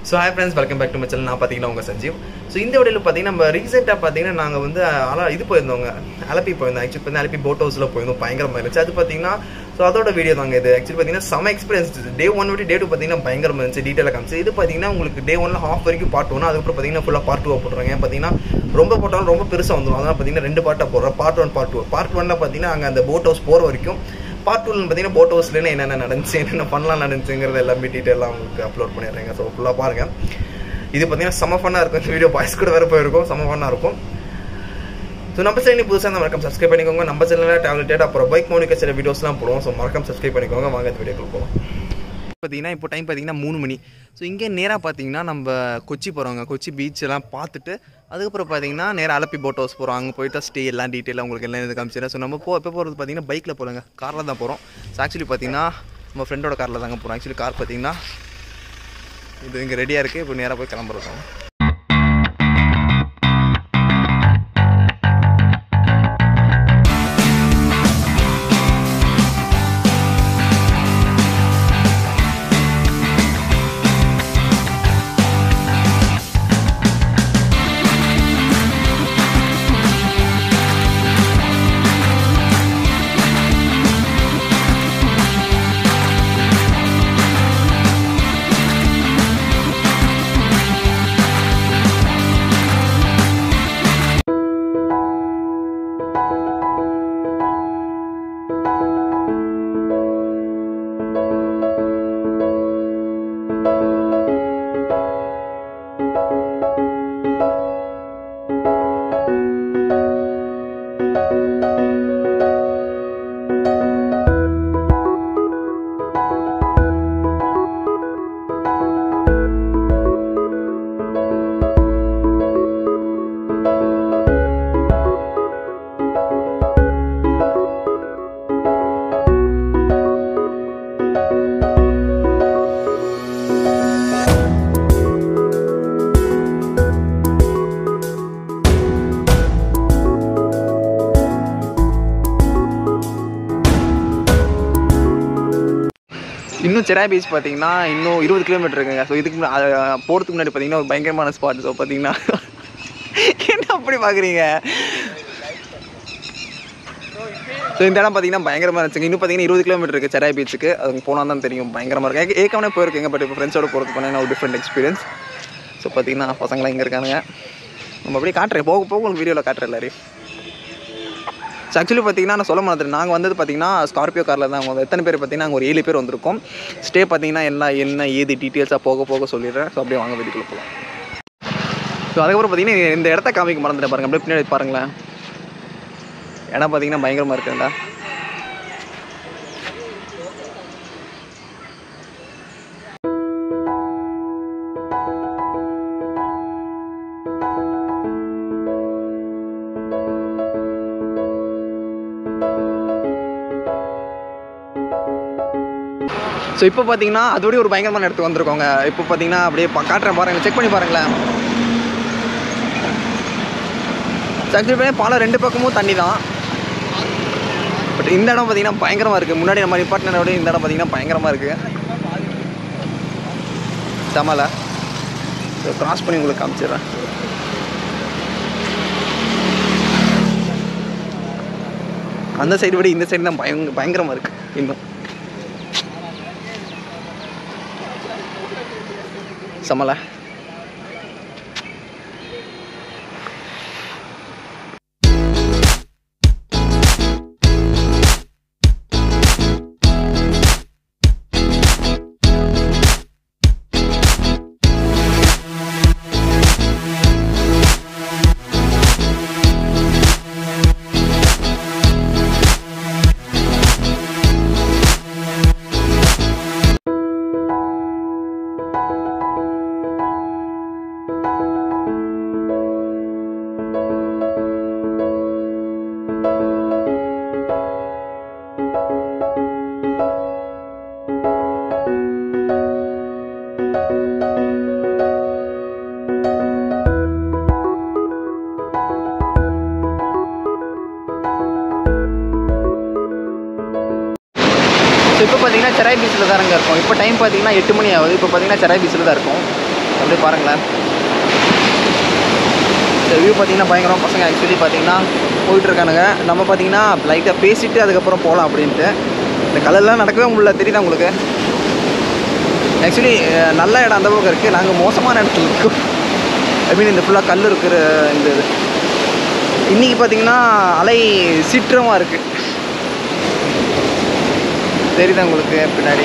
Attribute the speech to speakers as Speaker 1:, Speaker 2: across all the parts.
Speaker 1: So hi friends welcome back to மச்சல் நான் பார்த்தீங்கன்னா உங்கள் சஞ்சீவ் ஸோ இந்த வீடியோவில் பார்த்தீங்கன்னா நம்ம ரீசெண்டாக பார்த்தீங்கன்னா நாங்கள் வந்து அலா இது போயிருந்தோங்க அலப்பி போயிருந்தோம் ஆக்சுவலி பார்த்தீங்கன்னா அலப்பி போட் ஹவுஸில் போயிருந்தோம் பயங்கரமாக இருந்துச்சு அது பார்த்தீங்கன்னா ஸோ அதோட வீடியோ தாங்க இது ஆக்சுவலி பார்த்தீங்கன்னா செம எக்ஸ்பீரியன்ஸ் டே ஒன் விட்டு டே டூ பார்த்தீங்கன்னா பயங்கரமாக இருந்துச்சு டீட்டெயிலாக காமிச்சு இது பார்த்தீங்கன்னா உங்களுக்கு டே ஒன்ல ஹாஃப் வரைக்கும் பார்ட் ஒன்று அதுக்கப்புறம் பார்த்தீங்கன்னா ஃபுல்லாக பார்ட் டூ போட்டுறாங்க ஏன் பார்த்தீங்கன்னா ரொம்ப போட்டாலும் ரொம்ப பெருசாக வந்துடும் அதனால் பார்த்தீங்கன்னா ரெண்டு பார்ட்டாக போடுறோம் part one part two part ஒன்ல பார்த்தீங்கன்னா அங்கே அந்த போட் ஹவுஸ் போகிற வரைக்கும் பார்ட் டூவில் பார்த்தீங்கன்னா போட் ஹவுஸ்லேயே என்னென்ன நடந்துச்சு என்னென்ன பண்ணலாம் நடந்துச்சுங்கிறது எல்லாமே டீட்டெயிலாக உங்களுக்கு அப்லோட் பண்ணிடுறேங்க ஸோ ஃபுல்லாக பாருங்கள் இது பார்த்தீங்கன்னா செம ஃபன்னாக இருக்கும் இந்த வீடியோ பாய்ஸ் கூட வேறு போயிருக்கும் செம ஃபன்னாக இருக்கும் ஸோ நம்ம சேனல் புதுசாக இந்த மறக்காம சப்ஸ்கிரைப் பண்ணிக்கோங்க நம்ம சேனலில் டேப்லெட் அப்புறம் பைக் மோனிக்க சில வீடியோஸ்லாம் போடுவோம் ஸோ மறக்காம சப்ஸ்கிரைப் பண்ணிக்கோங்க வாங்க இந்த வீடியோக்குள்ள போகலாம் பார்த்தீங்கன்னா இப்போ டைம் பார்த்தீங்கன்னா மூணு மணி ஸோ இங்கே நேராக பார்த்தீங்கன்னா நம்ம கொச்சி போகிறோங்க கொச்சி பீச் எல்லாம் பார்த்துட்டு அதுக்கப்புறம் பார்த்தீங்கன்னா நேராக அலப்பி போட் ஹவுஸ் போகிறோம் அங்கே போயிட்டு ஸ்டே எல்லாம் டீட்டெயிலாக உங்களுக்கு எல்லாம் இது காமிச்சிடறேன் ஸோ நம்ம போ எப்போ போகிறது பார்த்தீங்கன்னா பைக்கில் போகிறோங்க காரில் தான் போகிறோம் ஸோ ஆக்சுவலி பார்த்தீங்கன்னா நம்ம ஃப்ரெண்டோட காரில் தாங்க போகிறோம் ஆக்சுவலி கார் பார்த்தீங்கன்னா இது இங்கே ரெடியாக இருக்குது இப்போ நேராக போய் கிளம்புறோம் இன்னும் செராய் பீச் பார்த்தீங்கன்னா இன்னும் இருபது கிலோமீட்டர் இருக்குங்க ஸோ இதுக்கு முன்னா- அஹ் போகிறதுக்கு முன்னாடி பார்த்தீங்கன்னா ஒரு பயங்கரமான ஸ்பாட் ஸோ பார்த்தீங்கன்னா என்ன அப்படி பார்க்குறீங்க ஸோ இந்த இடம் பார்த்தீங்கன்னா பயங்கரமாக இருந்துச்சுங்க இன்னும் பார்த்தீங்கன்னா இருபது கிலோமீட்டர் இருக்குது செராய் பீச்சுக்கு அது போனால் தான் தெரியும் பயங்கரமாக இருக்கு ஏற்க- ஏற்கனவே போயிருக்கீங்க பட் இப்போ ஃப்ரெண்ட்ஸோட போகிறது பண்ணீங்கன்னா ஒரு டிஃப்ரெண்ட் எக்ஸ்பீரியன்ஸ் ஸோ பார்த்தீங்கன்னா பசங்களாம் இங்கே இருக்கானுங்க நம்ம அப்படியே காட்டுறேன் போக போக உங்களுக்கு வீடியோவில் காட்டுறேன் எல்லாரையும் ஸோ ஆக்சுவலி பார்த்தீங்கன்னா நான் சொல்ல மாதிரி நாங்கள் வந்தது பார்த்தீங்கன்னா ஸ்கார்பியோ காரில் தான் வந்து எத்தனை பேர் பார்த்தீங்கன்னா நாங்கள் ஒரு ஏழு பேர் வந்திருக்கோம் ஸ்டே பார்த்தீங்கன்னா எல்லாம் என்ன ஏது டீட்டெயில்ஸாக போக போக சொல்லிடுறேன் ஸோ அப்படியே வாங்க வீட்டுக்குள்ள போகலாம் ஸோ அதுக்கப்புறம் பார்த்தீங்கன்னா இந்த இடத்த காமிக்க மறந்துட்டேன் பாருங்க அப்படியே பின்னாடி பாருங்களேன் இடம் பார்த்தீங்கன்னா பயங்கரமாக இருக்குண்டா ஸோ இப்போ பார்த்தீங்கன்னா அதோடய ஒரு பயங்கரமான இடத்துக்கு வந்திருக்கோங்க இப்போ பார்த்தீங்கன்னா அப்படியே பா- காட்டுறேன் பாருங்கள் செக் பண்ணி பாருங்களேன் ஆக்சுவலி பாலம் ரெண்டு பக்கமும் தண்ணி தான் பட் இந்த இடம் பார்த்தீங்கன்னா பயங்கரமாக இருக்குது முன்னாடி நம்ம நிப்பாட்டின விட இந்த இடம் பார்த்தீங்கன்னா பயங்கரமாக இருக்குது சமால ஸோ கிராஸ் பண்ணி உங்களுக்கு காமிச்சிடுறேன் அந்த சைடு விட இந்த சைடு தான் பயங்க பயங்கரமாக இருக்குது இன்னும் சமல ஸோ இப்போ பார்த்தீங்கன்னா செராய் பீச்சில் தானங்க இருக்கும் இப்போ டைம் பார்த்தீங்கன்னா எட்டு மணி ஆகுது இப்போ பார்த்தீங்கன்னா செராய் பீச்சில் தான் இருக்கும் அப்படியே பாருங்களேன் இந்த வியூ பார்த்தீங்கன்னா பயங்கரம் பசங்க ஆக்சுவலி பார்த்தீங்கன்னா போயிட்டுருக்கானுங்க நம்ம பார்த்தீங்கன்னா லைட்டாக பேசிட்டு அதுக்கப்புறம் போகலாம் அப்படின்ட்டு இந்த கலர்லாம் நடக்கவே முடியல தெரியுதா உங்களுக்கு ஆக்சுவலி நல்ல இடம் அந்த பக்கம் இருக்குது நாங்கள் மோசமான இடத்துல இருக்கோம் ஐ மீன் இந்த ஃபுல்லாக கல் இருக்கிற இந்த இது இன்றைக்கி பார்த்தீங்கன்னா அலை சீற்றமாக இருக்குது தெரியுதா உங்களுக்கு பின்னாடி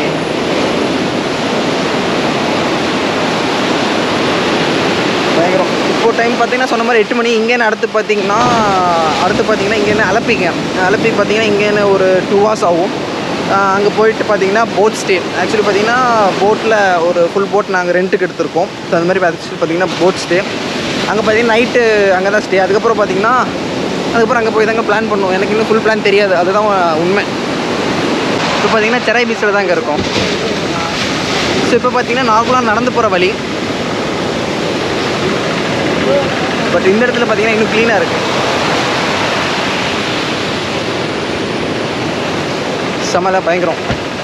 Speaker 1: பயங்கரம் இப்போ டைம் பார்த்தீங்கன்னா சொன்ன மாதிரி எட்டு மணி இங்கேன்னு அடுத்து பார்த்தீங்கன்னா அடுத்து பார்த்தீங்கன்னா இங்கேருந்து அலப்பிங்க அலப்பி பார்த்தீங்கன்னா இங்கேன்னு ஒரு டூ ஹவர்ஸ் ஆகும் அங்கே போயிட்டு பார்த்தீங்கன்னா போட் ஸ்டே ஆக்சுவலி பார்த்தீங்கன்னா போட்டில் ஒரு ஃபுல் போட் நாங்கள் ரெண்ட்டுக்கு எடுத்திருக்கோம் ஸோ அந்த மாதிரி ஆக்சுவலி பார்த்தீங்கன்னா போட் ஸ்டே அங்கே பார்த்தீங்கன்னா நைட்டு அங்கே தான் ஸ்டே அதுக்கப்புறம் பார்த்தீங்கன்னா அதுக்கப்புறம் அங்கே போய் தாங்க பிளான் பண்ணுவோம் எனக்கு இன்னும் ஃபுல் பிளான் தெரியாது அதுதான் உண்மை இப்போ பார்த்தீங்கன்னா செரை பீச்சில் தான் இங்கே இருக்கோம் ஸோ இப்போ பார்த்தீங்கன்னா நார்மலாக நடந்து போகிற வழி பட் இந்த இடத்துல பார்த்தீங்கன்னா இன்னும் க்ளீனாக இருக்குது செமல பயங்கரம்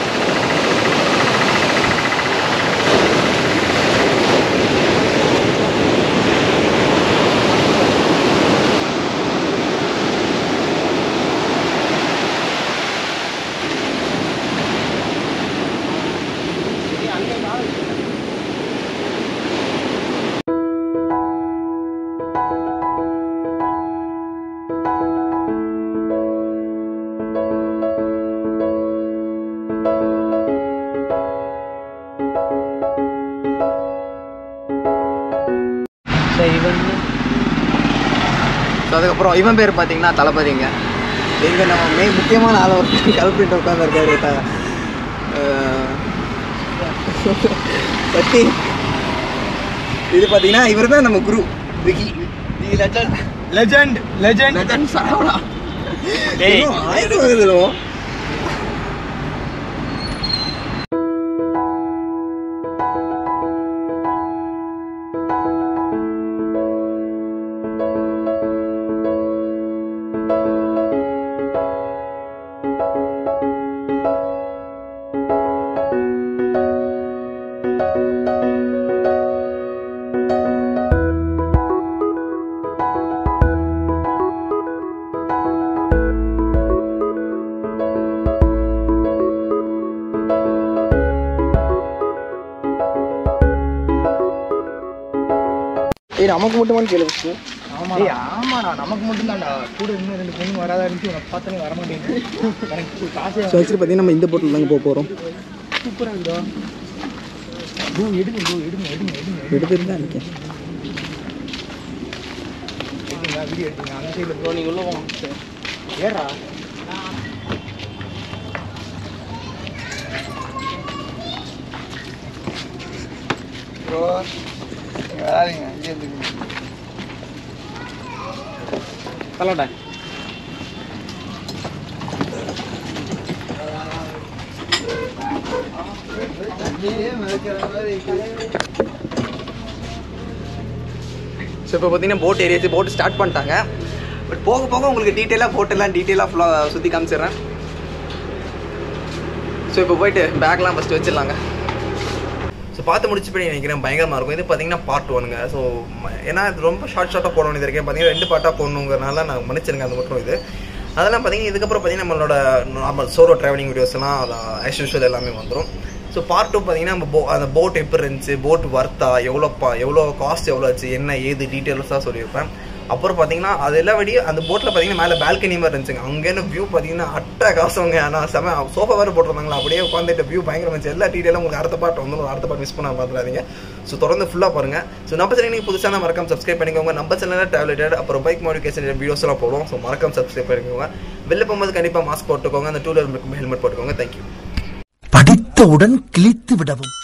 Speaker 1: ஸோ இவன் ஸோ அதுக்கப்புறம் இவன் பேர் பார்த்தீங்கன்னா தளபதிங்க எங்கே நம்ம மே முக்கியமான ஆள் ஒருத்தர் கல்பிட்டு உட்காந்துருக்காரு த பத்தி இது பார்த்தீங்கன்னா இவர் தான் நம்ம குரு Vicky legend
Speaker 2: legend legend
Speaker 1: legend Saravana
Speaker 2: டேய்.
Speaker 1: இன்னும் ஆயிரம் வருதுலும் ஏய் நமக்கு மட்டுமான்னு கேளு ஃபஸ்ட்டு
Speaker 2: ஏய் ஆமாடா நமக்கு மட்டும் தான்டா கூட இன்னும் ரெண்டு பொண்ணு வராதா இருந்துச்சு உனக்கு பார்த்தனே வர மாட்டேங்குது எனக்கு காசு
Speaker 1: ஸோ ஆக்சுவலி பார்த்தீங்கன்னா நம்ம இந்த போட்டில் தாங்க போக போகிறோம்
Speaker 2: சூப்பராக இருந்தோ ப்ரோ எடுங்க ப்ரோ எடுங்க எடுங்க எடுங்க
Speaker 1: எடுத்துட்டு தான் இருக்கேன்
Speaker 2: எடுங்க வீடியோ எடுங்க அந்த சைடில் ப்ரோ நீங்கள் உள்ள போங்க ஏறா ப்ரோ வராதீங்க இங்கே இருந்துங்க
Speaker 1: தள்ளடா ஸோ இப்போ பார்த்தீங்கன்னா போட் ஏரியாச்சு போட் ஸ்டார்ட் பண்ணிட்டாங்க பட் போக போக உங்களுக்கு டீட்டெயிலாக போட்டெல்லாம் டீட்டெயிலாக ஃபுல்லாக சுற்றி காமிச்சிடுறேன் ஸோ இப்போ போயிட்டு பேக்லாம் ஃபஸ்ட்டு வச்சிடலாங்க ஸோ பார்த்து முடிச்சு போய் நினைக்கிறேன் பயங்கரமாக இருக்கும் இது பார்த்தீங்கன்னா பார்ட் ஒனுங்க ஸோ ஏன்னா இது ரொம்ப ஷார்ட் ஷார்ட்டாக போட வேண்டியது இருக்கேன் பார்த்தீங்கன்னா ரெண்டு பார்ட்டாக போடணுங்கிறனால நான் மன்னிச்சிருங்க அது மட்டும் இது அதெல்லாம் பார்த்தீங்கன்னா இதுக்கப்புறம் பார்த்தீங்கன்னா நம்மளோட நார்மல் சோலோ ட்ராவலிங் வீடியோஸ்லாம் ஆஸ் யூஷுவல் எல்லாமே வந்துடும் ஸோ பார்ட் டூ பார்த்தீங்கன்னா நம்ம போ அந்த போட் எப்படி இருந்துச்சு போட் வர்த்தா எவ்வளோ பா எவ்வளோ காஸ்ட் எவ்வளோ ஆச்சு என்ன ஏது டீட்டெயில்ஸாக சொல்லியிருப்பேன் அப்புறம் பார்த்தீங்கன்னா அது எல்லா வழியும் அந்த போட்டில் பார்த்தீங்கன்னா மேலே பால்கனி மாதிரி இருந்துச்சுங்க அங்கேருந்து வியூ பார்த்தீங்கன்னா அட்ட காசுங்க ஆனால் செம சோஃபா வேறு போட்டிருந்தாங்களா அப்படியே உட்காந்துட்டு வியூ பயங்கரம் இருந்துச்சு எல்லா டீட்டெயிலும் உங்களுக்கு அடுத்த பாட்டு வந்துடும் அடுத்த பாட்டு மிஸ் பண்ண பார்த்துறாதீங்க ஸோ தொடர்ந்து ஃபுல்லாக பாருங்கள் ஸோ நம்ம சேனல் நீங்கள் புதுசாக தான் மறக்காம சப்ஸ்கிரைப் பண்ணிக்கோங்க நம்ம சேனலில் டேப்லெட்டட் அப்புறம் பைக் மாடிஃபிகேஷன் வீடியோஸ்லாம் போடுவோம் ஸோ மறக்காம சப்ஸ்கிரைப் பண்ணிக்கோங்க வெளில போகும்போது கண்டிப்பாக மாஸ்க் போட்டுக்கோங்க அந்த டூ வீலர் ஹெல்மெட் போட்டுக்கோங்க தேங்க்யூ
Speaker 3: படித்தவுடன் கிழித்து விடவும்